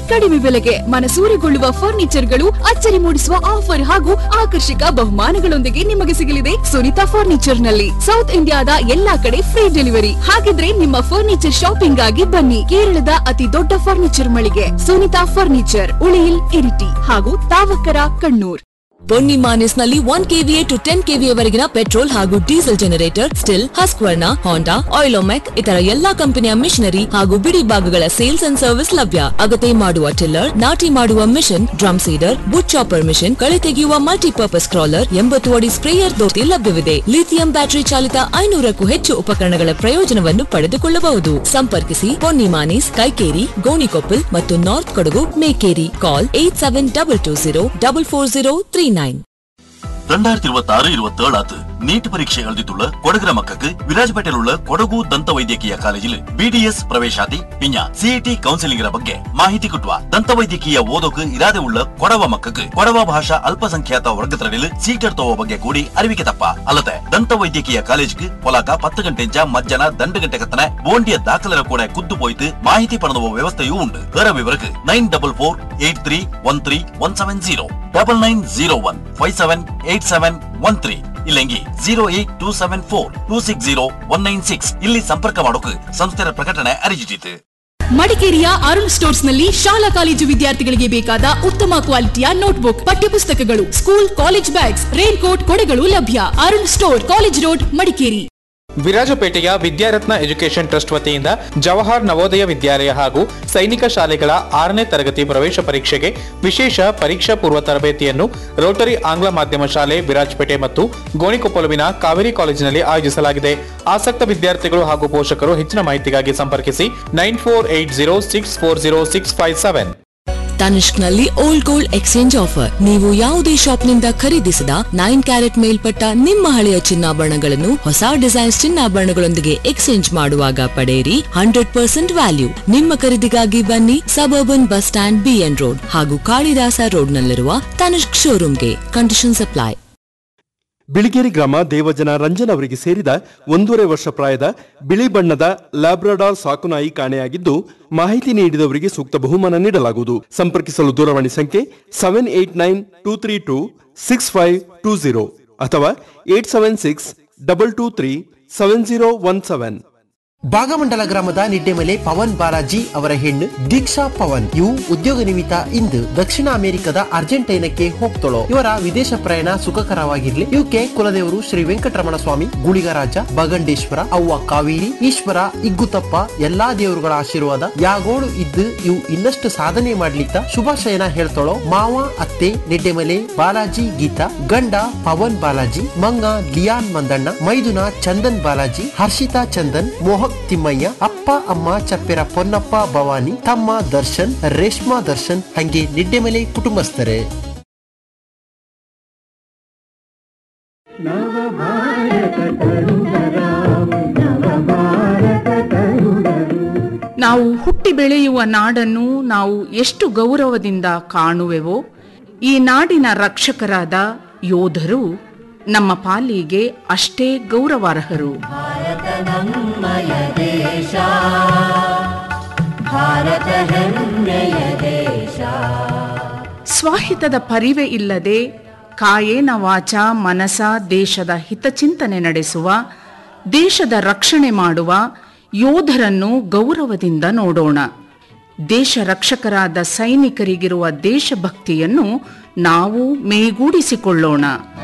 ಕಡಿಮೆ ಬೆಲೆಗೆ ಮನಸೂರೆಗೊಳ್ಳುವ ಫರ್ನಿಚರ್ಗಳು ಅಚ್ಚರಿ ಮೂಡಿಸುವ ಆಫರ್ ಹಾಗೂ ಆಕರ್ಷಕ ಬಹುಮಾನಗಳೊಂದಿಗೆ ನಿಮಗೆ ಸಿಗಲಿದೆ ಸುನಿತಾ ಫರ್ನಿಚರ್ ನಲ್ಲಿ ಸೌತ್ ಇಂಡಿಯಾದ ಎಲ್ಲಾ ಕಡೆ ಫ್ರೀ ಡೆಲಿವರಿ ಹಾಗಿದ್ರೆ ನಿಮ್ಮ ಫರ್ನಿಚರ್ ಶಾಪಿಂಗ್ ಆಗಿ ಬನ್ನಿ ಕೇರಳದ ಅತಿ ದೊಡ್ಡ ಫರ್ನಿಚರ್ ಮಳಿಗೆ ಸುನಿತಾ ಫರ್ನಿಚರ್ ಉಳಿಯಿಲ್ ಇರಿಟಿ ಹಾಗೂ ತಾವಕರ ಕಣ್ಣೂರ್ ಬೊನ್ನಿ ಮಾನಿಸ್ನಲ್ಲಿ one KVA to ten KVA ವರೆಗಿನ ಪೆಟ್ರೋಲ್ ಹಾಗೂ diesel generator Stihl Husqvarna Honda Oleomac ಇತರ ಎಲ್ಲಾ ಕಂಪನಿಯ ಮಿಷನರಿ ಹಾಗೂ ಬಿಡಿ ಭಾಗಗಳ ಸೇಲ್ಸ್ ಅಂಡ್ ಸರ್ವಿಸ್ ಲಭ್ಯ ಅಗತ್ಯ ಮಾಡುವ ಟಿಲ್ಲರ್ ನಾಟಿ ಮಾಡುವ ಮಿಷನ್ ಡ್ರಮ್ ಸೀಡರ್ ಬುಟ್ ಚಾಪರ್ ಮಿಷನ್ ಕಳೆ ತೆಗೆಯುವ ಮಲ್ಟಿಪರ್ಪಸ್ ಕ್ರಾಲರ್ ಎಂಬತ್ತು ಅಡಿ ಸ್ಪ್ರೇಯರ್ ದೋತಿ ಲಭ್ಯವಿದೆ ಲಿಥಿಯಂ ಬ್ಯಾಟರಿ ಚಾಲಿತ ಐನೂರಕ್ಕೂ ಹೆಚ್ಚು ಉಪಕರಣಗಳ ಪ್ರಯೋಜನವನ್ನು ಪಡೆದುಕೊಳ್ಳಬಹುದು ಸಂಪರ್ಕಿಸಿ ಪೊನ್ನಿ ಮಾನೀಸ್ ಕೈಕೇರಿ ಗೋಣಿಕೊಪ್ಪಲ್ ಮತ್ತು north Kodagu Mekeri call eight seven double two zero double four zero three nine ரெண்டாயிரத்தி இருபத்தி ஆறு இருபத்தி ஏழாத்து நீட் பரீட்சை எழுதித்துள்ள கொடகிர மக்களுக்கு விராஜ்பேட்டையில் உள்ள ಕೊಡಗು ದಂತ ವೈದ್ಯಕೀಯ ಕಾಲೇಜಿல் ಬಿಡಿಎಸ್ ಪ್ರವೇಶಾತಿ ಪಿಂಜ ಸಿಇಟಿ ಕೌನ್ಸಿಲಿಂಗ್ ಬಗ್ಗೆ ಮಾಹಿತಿ ಕೊಟ್ಟುವ ದಂತ ವೈದ್ಯಕೀಯ ಓದೋಕು ಇರಾದೆ ಉಳ್ಳ ಕೊಡವ ಮಕ್ಕಕ್ಕೆ ಕೊಡವ ಭಾಷಾ ಅಲ್ಪಸಂಖ್ಯಾತ ವರ್ಗದರಲ್ಲಿ ಸೀಟ್ ಎಡ್ತವ ಬಗ್ಗೆ ಕೂಡಿ ಅರಿವಿಕೆ ತಪ್ಪ ಅಲ್ಲದೆ ದಂತ ವೈದ್ಯಕೀಯ ಕಾಲೇಜ್ಗೆ ಪೊಲಾಕ ಪತ್ತು ಗಂಟೆಂಚ ಮಧ್ಯಾಹ್ನ ದಂಡು ಗಂಟೆ ಕತ್ತನೆ ಬೋಂಡಿಯ ದಾಖಲೆರ ಕೂಡ ಕುದ್ದು ಪೋಯ್ತು ಮಾಹಿತಿ ಪಡೆದುವ ವ್ಯವಸ್ಥೆಯೂ ಉಂಟು ಬೇರೆ ವಿವರಕ್ಕೆ nine double four eight three one three one seven zero double nine zero one five seven eight seven one three ಇಲ್ಲಂಗಿ zero eight two seven four two six zero one nine six ಇಲ್ಲಿ ಸಂಪರ್ಕ ಮಾಡೋಕೆ ಸಂಸ್ಥೆಯ ಪ್ರಕಟಣೆ ಅರಿಜಿಟ್ಟಿತು ಮಡಿಕೇರಿಯ Arun stores ನಲ್ಲಿ ಶಾಲಾ college ವಿದ್ಯಾರ್ಥಿಗಳಿಗೆ ಬೇಕಾದ ಉತ್ತಮ ಕ್ವಾಲಿಟಿಯ ನೋಟ್ಬುಕ್ ಪಠ್ಯಪುಸ್ತಕಗಳು school college bags rain coat ಕೊಡೆಗಳು ಲಭ್ಯ Arun store college road Madikeri ವಿರಾಜಪೇಟೆಯ ವಿದ್ಯಾರತ್ನ ಎಜುಕೇಷನ್ ಟ್ರಸ್ಟ್ ವತಿಯಿಂದ ಜವಾಹರ್ ನವೋದಯ ವಿದ್ಯಾಲಯ ಹಾಗೂ ಸೈನಿಕ ಶಾಲೆಗಳ ಆರನೇ ತರಗತಿ ಪ್ರವೇಶ ಪರೀಕ್ಷೆಗೆ ವಿಶೇಷ ಪರೀಕ್ಷಾ ಪೂರ್ವ ತರಬೇತಿಯನ್ನು ರೋಟರಿ ಆಂಗ್ಲ ಮಾಧ್ಯಮ ಶಾಲೆ ವಿರಾಜಪೇಟೆ ಮತ್ತು ಗೋಣಿಕೊಪ್ಪಲುವಿನ ಕಾವೇರಿ ಕಾಲೇಜಿನಲ್ಲಿ ಆಯೋಜಿಸಲಾಗಿದೆ ಆಸಕ್ತ ವಿದ್ಯಾರ್ಥಿಗಳು ಹಾಗೂ ಪೋಷಕರು ಹೆಚ್ಚಿನ ಮಾಹಿತಿಗಾಗಿ ಸಂಪರ್ಕಿಸಿ nine four eight zero six four zero six five seven Tanishq ನಲ್ಲಿ ಓಲ್ಡ್ ಗೋಲ್ಡ್ ಎಕ್ಸ್ಚೇಂಜ್ ಆಫರ್ ನೀವು ಯಾವುದೇ ಶಾಪ್ನಿಂದ ಖರೀದಿಸಿದ ನೈನ್ ಕ್ಯಾರೆಟ್ ಮೇಲ್ಪಟ್ಟ ನಿಮ್ಮ ಹಳೆಯ ಚಿನ್ನಾಭರಣಗಳನ್ನು ಹೊಸ ಡಿಸೈನ್ಸ್ ಚಿನ್ನಾಭರಣಗಳೊಂದಿಗೆ ಎಕ್ಸ್ಚೇಂಜ್ ಮಾಡುವಾಗ ಪಡೆಯಿರಿ ಹಂಡ್ರೆಡ್ ಪರ್ಸೆಂಟ್ ವ್ಯಾಲ್ಯೂ ನಿಮ್ಮ ಖರೀದಿಗಾಗಿ ಬನ್ನಿ suburban bus stand BN road ಹಾಗೂ ಕಾಳಿದಾಸ ರೋಡ್ನಲ್ಲಿರುವ ತನಿಷ್ಕ್ ಶೋರೂಮ್ಗೆ ಕಂಡೀಷನ್ ಅಪ್ಲೈ ಬಿಳಿಗೇರಿ ಗ್ರಾಮ ದೇವಜನ ರಂಜನ್ ಅವರಿಗೆ ಸೇರಿದ ಒಂದೂವರೆ ವರ್ಷ ಪ್ರಾಯದ ಬಿಳಿ ಬಣ್ಣದ ಲ್ಯಾಬ್ರಡಾರ್ ಸಾಕುನಾಯಿ ಕಾಣೆಯಾಗಿದ್ದು ಮಾಹಿತಿ ನೀಡಿದವರಿಗೆ ಸೂಕ್ತ ಬಹುಮಾನ ನೀಡಲಾಗುವುದು ಸಂಪರ್ಕಿಸಲು ದೂರವಾಣಿ ಸಂಖ್ಯೆ seven eight nine two three two six five two zero ಅಥವಾ eight seven six double two three seven zero one seven Bhagamandala ಗ್ರಾಮದ ನಿಡ್ಡೆಮಲೆ ಪವನ್ ಬಾಲಾಜಿ ಅವರ ಹೆಣ್ಣು ದೀಕ್ಷಾ ಪವನ್ ಇವು ಉದ್ಯೋಗ ನಿಮಿತ್ತ ಇಂದು ದಕ್ಷಿಣ ಅಮೆರಿಕದ ಅರ್ಜೆಂಟೈನಕ್ಕೆ ಹೋಗ್ತಳೋ ಇವರ ವಿದೇಶ ಪ್ರಯಾಣ ಸುಖಕರವಾಗಿರ್ಲಿ ಇವಕ್ಕೆ ಕುಲದೇವರು ಶ್ರೀ ವೆಂಕಟರಮಣ ಸ್ವಾಮಿ ಗುಳಿಗರಾಜ ಬಗಂಡೇಶ್ವರ ಅವ್ವ ಕಾವೇರಿ ಈಶ್ವರ ಇಗ್ಗುತಪ್ಪ ಎಲ್ಲಾ ದೇವರುಗಳ ಆಶೀರ್ವಾದ ಯಾಗೋಳು ಇದ್ದು ಇವು ಇನ್ನಷ್ಟು ಸಾಧನೆ ಮಾಡ್ಲಿತ್ತ ಶುಭಾಶಯನ ಹೇಳ್ತಾಳೋ ಮಾವ ಅತ್ತೆ ನಿಡ್ಡೆಮಲೆ ಬಾಲಾಜಿ ಗೀತಾ ಗಂಡ ಪವನ್ ಬಾಲಾಜಿ ಮಂಗ ಲಿಯಾನ್ ಮಂದಣ್ಣ ಮೈದುನ ಚಂದನ್ ಬಾಲಾಜಿ ಹರ್ಷಿತಾ ಚಂದನ್ ಮೋಹಕ್ ತಿಮ್ಮಯ್ಯ ಅಪ್ಪ ಅಮ್ಮ ಚಪ್ಪೆರ ಪೊನ್ನಪ್ಪ ಭವಾನಿ ತಮ್ಮ ದರ್ಶನ್ ರೇಷ್ಮಾ ದರ್ಶನ್ ಹಂಗೆ ನಿಡ್ಡೆಮಲೆ ಕುಟುಂಬಸ್ಥರೇ ನಾವು ಹುಟ್ಟಿ ಬೆಳೆಯುವ ನಾಡನ್ನು ನಾವು ಎಷ್ಟು ಗೌರವದಿಂದ ಕಾಣುವೆವೋ ಈ ನಾಡಿನ ರಕ್ಷಕರಾದ ಯೋಧರು ನಮ್ಮ ಪಾಲಿಗೆ ಅಷ್ಟೇ ಗೌರವಾರ್ಹರು ಸ್ವಾಹಿತದ ಪರಿವೆ ಇಲ್ಲದೆ ಕಾಯೇನ ವಾಚ ಮನಸ ದೇಶದ ಹಿತಚಿಂತನೆ ನಡೆಸುವ ದೇಶದ ರಕ್ಷಣೆ ಮಾಡುವ ಯೋಧರನ್ನು ಗೌರವದಿಂದ ನೋಡೋಣ ದೇಶ ರಕ್ಷಕರಾದ ಸೈನಿಕರಿಗಿರುವ ದೇಶಭಕ್ತಿಯನ್ನು ನಾವು ಮೇಗೂಡಿಸಿಕೊಳ್ಳೋಣ